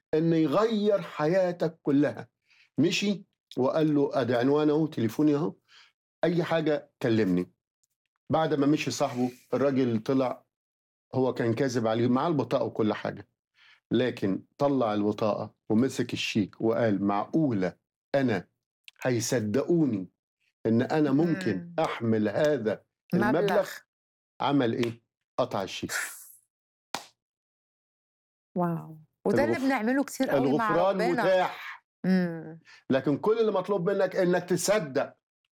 ان يغير حياتك كلها مشي وقال له ادي عنوان اهو تليفوني اهو اي حاجه كلمني بعد ما مشي صاحبه الراجل طلع هو كان كاذب عليه معاه البطاقه وكل حاجه لكن طلع البطاقه ومسك الشيك وقال معقوله انا هيصدقوني ان انا ممكن مم. احمل هذا المبلغ مبلغ عمل ايه قطع الشيك واو وده اللي الغف- بنعمله كتير قوي مع الغفران ربنا متاح مم. لكن كل اللي مطلوب منك انك تصدق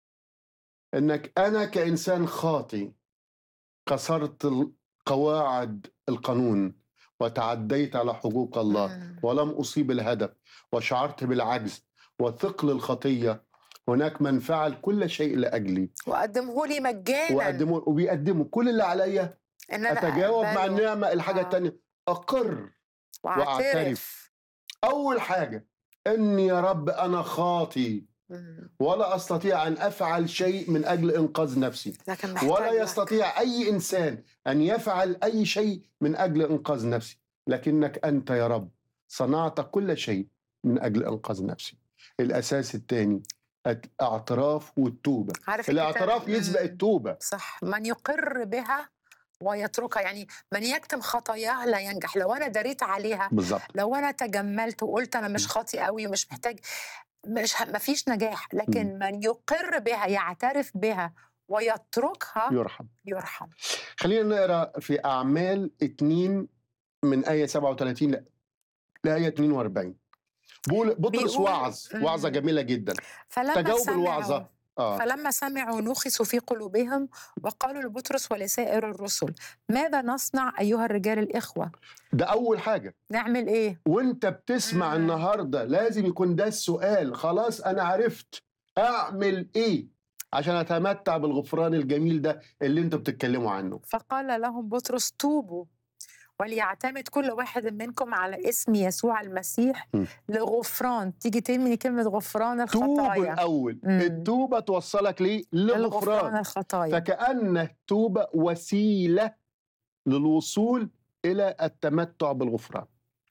انك انا كانسان خاطي كسرت ال- قواعد القانون وتعديت على حقوق الله مم. ولم اصيب الهدف وشعرت بالعجز وثقل الخطيه هناك من فعل كل شيء لاجلي وقدمه لي مجانا وقدموا وبيقدموا كل اللي عليا ان انا اتجاوب مع أقبله النعمه الحاجه آه. الثانيه اقر واعترف وأعترف. اول حاجه اني يا رب انا خاطي مم. ولا استطيع ان افعل شيء من اجل انقاذ نفسي لكن محتاج ولا لك. يستطيع اي انسان ان يفعل اي شيء من اجل انقاذ نفسي لكنك انت يا رب صنعت كل شيء من اجل انقاذ نفسي الاساس الثاني الاعتراف والتوبه عارف الكتاب- الاعتراف يسبق مم. التوبه صح من يقر بها ويتركها يعني من يكتم خطاياه لا ينجح لو انا دريت عليها بالظبط لو انا تجملت وقلت انا مش خاطي قوي ومش محتاج مش ه- مفيش نجاح لكن من يقر بها يعترف بها ويتركها يرحم يرحم خلينا نقرا في اعمال 2 من ايه 37 ل- لايه 42 بقول بطرس بيقول- وعظ وعظه مم. جميله جدا فلما تجاوب سمعوا الوعظه اه فلما سمعوا نخسوا في قلوبهم وقالوا لبطرس ولسائر الرسل ماذا نصنع أيها الرجال الإخوة ده اول حاجه نعمل إيه وانت بتسمع مم. النهارده لازم يكون ده السؤال خلاص انا عرفت اعمل ايه عشان اتمتع بالغفران الجميل ده اللي انتوا بتتكلموا عنه فقال لهم بطرس توبوا وليعتمد كل واحد منكم على اسم يسوع المسيح م. لغفران تيجي ترمي كلمة غفران توب الخطايا الاول مم. التوبه توصلك ليه لغفران للغفران الخطايا فكأن التوبه وسيله للوصول الى التمتع بالغفران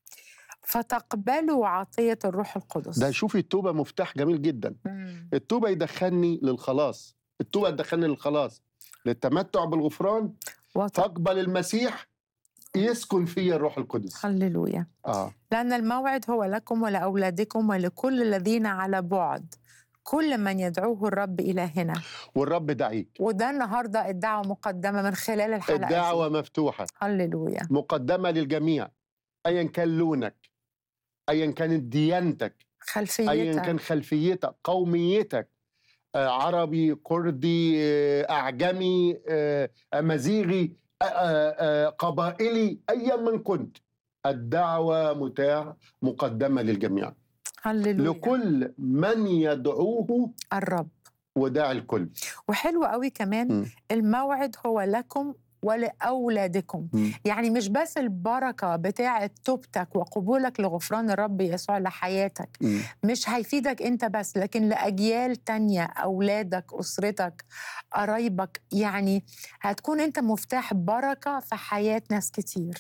فتقبلوا عطية الروح القدس ده شوفي التوبه مفتاح جميل جدا مم. التوبه يدخلني للخلاص التوبه تدخلني للخلاص للتمتع بالغفران وت... فاقبل المسيح يسكن فيا الروح القدس هللويا اه لأن الموعد هو لكم ولأولادكم ولكل الذين على بعد كل من يدعوه الرب إلى هنا والرب دعيك وده النهاردة الدعوة مقدمة من خلال الحلقة الدعوه مفتوحه دي. هللويا مقدمه للجميع ايا كان لونك ايا كانت ديانتك ايا خلفيتك كان خلفيتك قوميتك آه عربي كردي آه اعجمي آه امازيغي آه آه قبائلي ايا من كنت الدعوه متاح مقدمه للجميع هللويا لكل من يدعوه الرب وداع الكل وحلو قوي كمان م. الموعد هو لكم ولأولادكم م. يعني مش بس البركة بتاعة توبتك وقبولك لغفران الرب يسوع لحياتك م. مش هيفيدك انت بس لكن لأجيال تانية أولادك أسرتك قرايبك يعني هتكون انت مفتاح بركة في حياة ناس كتير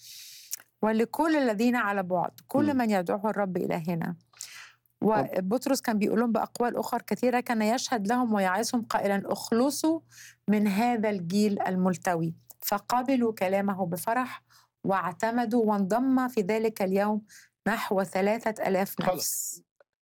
ولكل الذين على بعد كل م. من يدعوه الرب إلى هنا وبطرس كان بيقول لهم بأقوال أخرى كثيرة كان يشهد لهم ويعظهم قائلا اخلصوا من هذا الجيل الملتوي فقبلوا كلامه بفرح واعتمدوا وانضم في ذلك اليوم نحو ثلاثة ألاف خلاص. نفس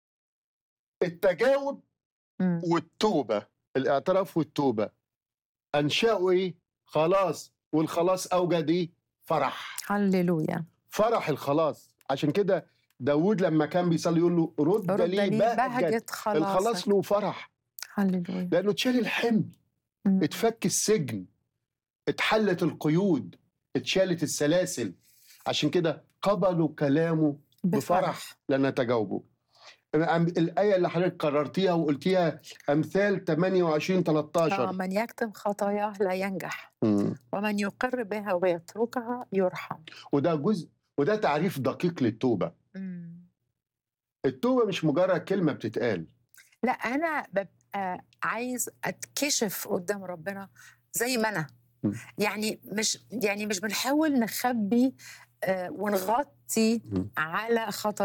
التجاوب مم. والتوبه الاعتراف والتوبه انشأوا ايه خلاص والخلاص اوجد ايه فرح هللويا فرح الخلاص عشان كده داود لما كان بيصلي يقول له رد, رد لي لي بهجة بهجة الخلاص خلاصك له فرح هللويا لانه اتشال الحمل مم. اتفك السجن اتحلت القيود اتشالت السلاسل عشان كده قبلوا كلامه بفرح لأن تجاوبوا أم- الآية اللي حضرتك قررتيها وقلتيها أمثال 28 آه 13 من يكتم خطاياه لا ينجح مم. ومن يقر بها ويتركها يرحم وده جزء وده تعريف دقيق للتوبة مم. التوبة مش مجرد كلمة بتتقال لا انا ببقى عايز اتكشف قدام ربنا زي ما انا م. يعني مش يعني مش بنحاول نخبي آه، ونغطي يأتي مم. على خطر